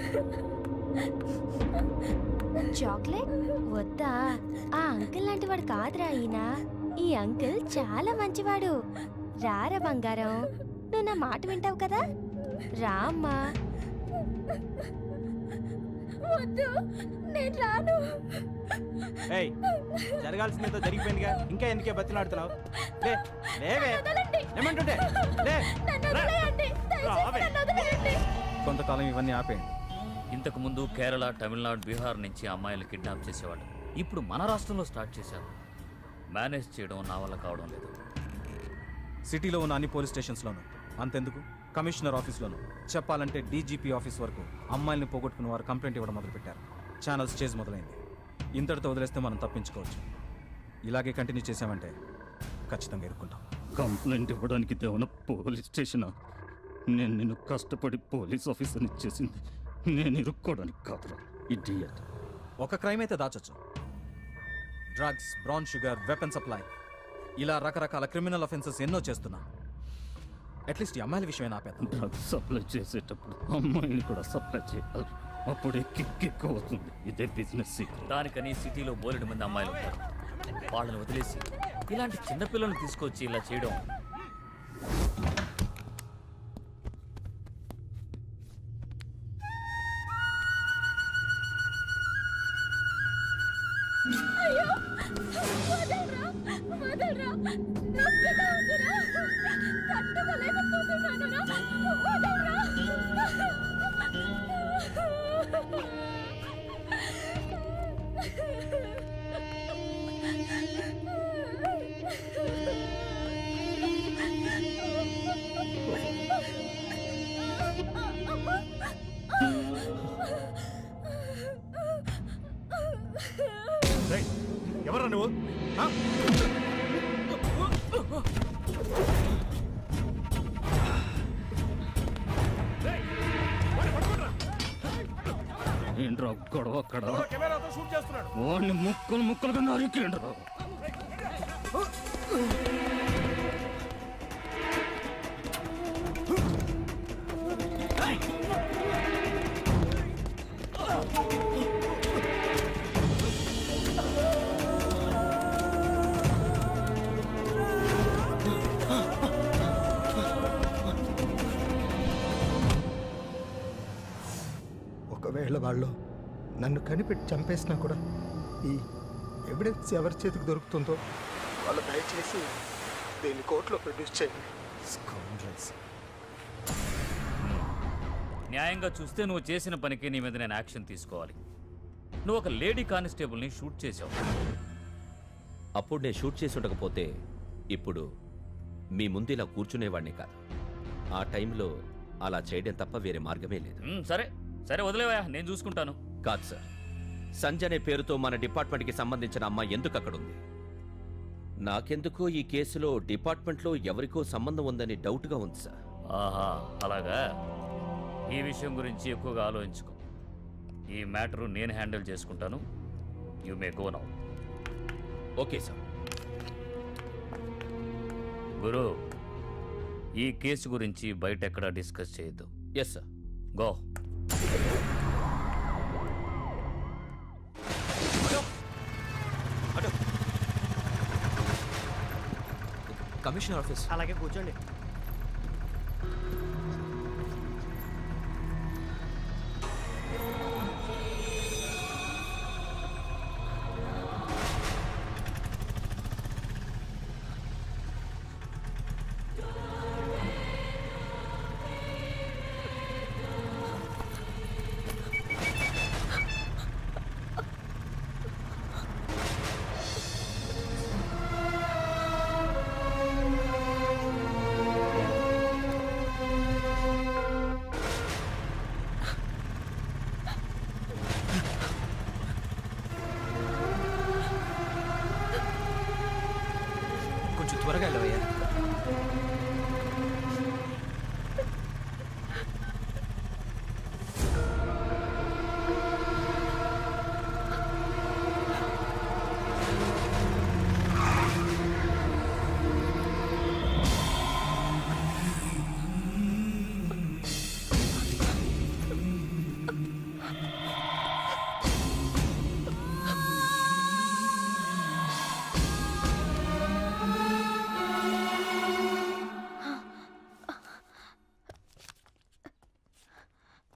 Chocolate వద్దా ఆ uncle లాంటి వాడు కాదురా ఈయన ఈ అంకుల్ చాలా మంచివాడు రారా బంగారం నువ్వు నా మాట వింటావు కదా రా అమ్మా వద్దు నేను రాను ఏయ్ జరగాల్సిందేదో జరిగిపోయిందిగా ఇంకా ఎందుకే బతిలాడుతున్నావు లే లేవే ఏమంటుంటే లే నన్ను వదిలేయండి దయచేసి రావే. నన్ను వదిలేయండి కొంతకాలం ఇవన్నీ ఆపేయండి ఇంతకు ముందు కేరళ తమిళనాడు బీహార్ నుంచి అమ్మాయిలు కిడ్నాప్ చేసేవాడు ఇప్పుడు మన రాష్ట్రంలో స్టార్ట్ చేశారు మేనేజ్ చేయడం నా వల్ల కావడం లేదు సిటీలో ఉన్న అన్ని పోలీస్ స్టేషన్స్లోనూ అంతెందుకు కమిషనర్ ఆఫీస్లోనూ చెప్పాలంటే డీజీపీ ఆఫీస్ వరకు అమ్మాయిల్ని పోగొట్టుకున్న వారు కంప్లైంట్ ఇవ్వడం మొదలుపెట్టారు ఛానల్ స్టేజ్ మొదలైంది ఇంతటితో వదిలేస్తే మనం తప్పించుకోవచ్చు ఇలాగే కంటిన్యూ చేసామంటే ఖచ్చితంగా ఇరుక్కుంటాం కంప్లైంట్ ఇవ్వడానికి దేవన పోలీస్ స్టేషన్ నేను నిన్ను కష్టపడి పోలీస్ ఆఫీసర్ని చేసింది నేను ఇరుక్కోవడానికి కాదురా ఇడియట్ ఒక క్రైమ్ అయితే దాచొచ్చు drugs brown sugar weapon supply ఇలా రకరకాల క్రిమినల్ అఫెన్సెస్ ఎన్నో చేస్తున్నా అట్లీస్ట్ ఈ అమ్మాయిల విషయమే ఆపేద్దాం డ్రగ్స్ సప్లై చేసేటప్పుడు అమ్మాయిని కూడా సప్లై చేయాలి అప్పుడే కిక్ ఎక్కువ అవుతుంది ఇదే బిజినెస్ సీక్రెట్ దానికని సిటీలో బోలెడు మంది అమ్మాయిలు ఉంటారు వాళ్ళని వదిలేసి ఇలాంటి చిన్నపిల్లల్ని తీసుకొచ్చి ఇలా చేయడం అయ్యో వదలరా వదలరా నొప్పిగా ఉందిరా తట్టుకోలేకపోతున్నానురా వదలరా ఎవరా నువ్వు ఆ? ఏంట్రా గొడవ అక్కడ ఎవరో కెమెరాతో షూట్ చేస్తున్నాడు వాడిని ముక్కలు ముక్కలుగా నరికేండ్రా ఒకవేళ వాళ్ళు నన్ను కనిపెట్టి చంపేసినా కూడా ఈ ఎవిడెన్స్ ఎవరి చేతికి దొరుకుతుందో వాళ్ళు దయచేసి దీన్ని కోర్టులో ప్రొడ్యూస్ చేయండి Scoundrels. న్యాయంగా చూస్తే నువ్వు చేసిన పనికి నీ మీద నేను యాక్షన్ తీసుకోవాలి నువ్వు ఒక లేడీ కానిస్టేబుల్ని షూట్ చేసావు అప్పుడు నేను షూట్ చేసి ఉండకపోతే ఇప్పుడు మీ ముందు ఇలా కూర్చునేవాడిని కాదు ఆ టైంలో అలా చేయడం తప్ప వేరే మార్గమే లేదు మ్, సరే సరే వదిలేవా నేను చూసుకుంటాను కాదు సార్ సంజయ్ అనే పేరుతో మన డిపార్ట్మెంట్కి సంబంధించిన అమ్మాయి ఎందుకు అక్కడుంది నాకెందుకో ఈ కేసులో డిపార్ట్మెంట్లో ఎవరికో సంబంధం ఉందని డౌట్గా ఉంది సార్ ఆహా అలాగా ఈ విషయం గురించి ఎక్కువగా ఆలోచించుకో ఈ మ్యాటరు నేను హ్యాండిల్ చేసుకుంటాను you may go now okay sir గురు ఈ కేసు గురించి బయట ఎక్కడ డిస్కస్ చేయొద్దు yes sir go commissioner office అలాగే కూర్చోండి ఆ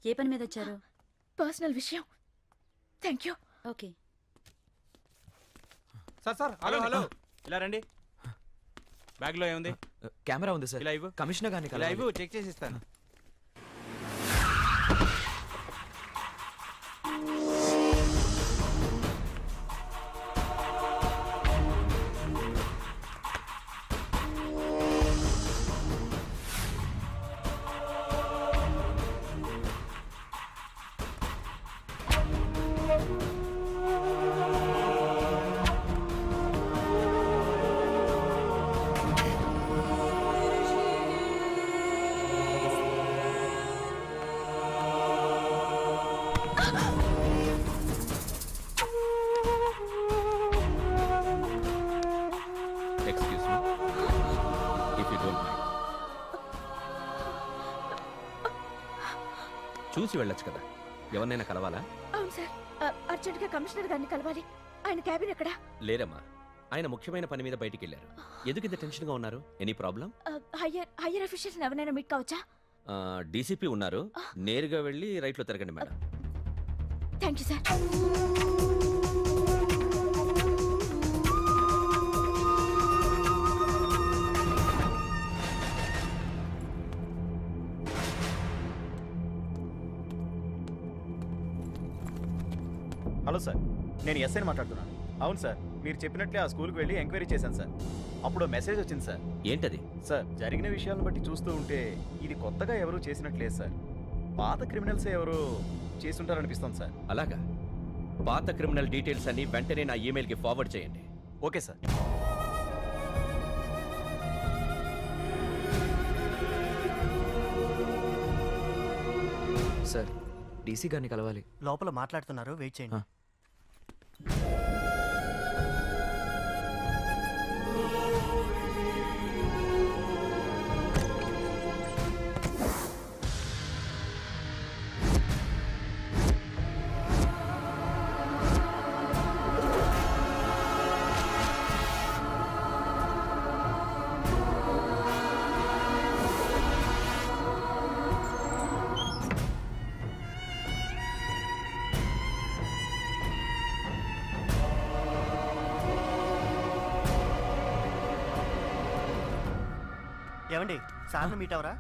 ఏ పని మీద వచ్చారు పర్సనల్ విషయం thank you okay sir sir hello hello ఇలా రండి బ్యాగ్లో ఏముంది కెమెరా ఉంది సార్ ఇలా ఇవ్వు కమిషనర్ గారిని ఇలా కలవాలి. ఇవ్వు చెక్ చేసి ఇస్తాను excuse me if you don't mind చూసి వెళ్ళొచ్చు కదా ఎవరినైనా కలవాలా అవును సార్ అర్జెంట్గా కమిషనర్ గారిని కలవాలి ఆయన క్యాబిన్ ఎక్కడ లేరమ్మా ఆయన ముఖ్యమైన పని మీద బయటికి వెళ్ళారు ఎందుకు ఇంత టెన్షన్గా ఉన్నారు any problem higher higher officials ఎవరైనా మీట్ కావచ్చా డీసీపీ ఉన్నారు నేరుగా వెళ్ళి రైట్లో తిరగండి madam thank you sir hello sir నేను ఎస్ఐని మాట్లాడుతున్నాను అవును సార్ మీరు చెప్పినట్లే ఆ స్కూల్కి వెళ్ళి ఎంక్వైరీ చేశాను సార్ అప్పుడు మెసేజ్ వచ్చింది సార్ ఏంటది సార్ జరిగిన విషయాలను బట్టి చూస్తూ ఉంటే ఇది కొత్తగా ఎవరు చేసినట్లేదు సార్ పాత క్రిమినల్స్ ఎవరు చేసుంటారనిపిస్తోంది సార్ అలాగా పాత క్రిమినల్ డీటెయిల్స్ అన్ని వెంటనే నా ఈమెయిల్కి ఫార్వర్డ్ చేయండి ఓకే సార్ సార్ డీసీ గారిని కలవాలి లోపల మాట్లాడుతున్నారు వెయిట్ చేయండి ఏమండి సార్ని మీట్ అవరా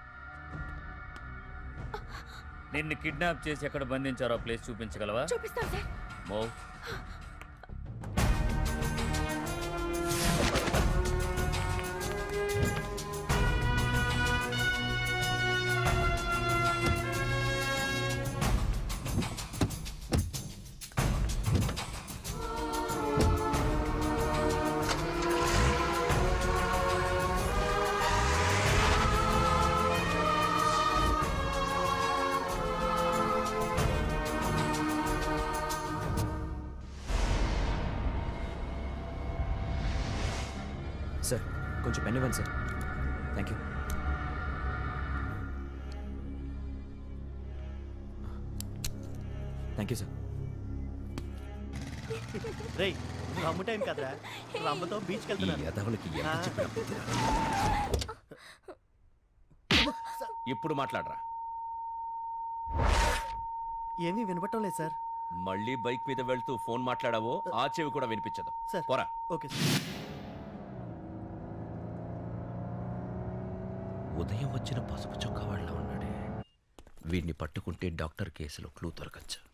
నిన్ను కిడ్నాప్ చేసి ఎక్కడ బంధించారో ఆ ప్లేస్ చూపించగలవా చూపిస్తాను సార్ మూవ్ సార్ కొంచెం పెన్ ఇవ్వండి sir thank you thank you sir రేయ్ రమ్ము టైం కదరా రమ్మతో బీచ్కి ఈ వెళ్తున్నాను యదవులకి ఎంత ఆ. చెప్పినా బుద్ధి రాదు. ఇప్పుడు మాట్లాడరా ఏమీ వినపట్టం లేదు సార్ మళ్ళీ బైక్ మీద వెళ్తూ ఫోన్ మాట్లాడావో ఆ చెవి కూడా వినిపించదు సార్ పోరా ఓకే సార్ ఉదయం వచ్చిన పసుపు చొక్కా వాళ్ళ ఉన్నాడే వీడిని పట్టుకుంటే డాక్టర్ కేసులో క్లూ దొరకచ్చు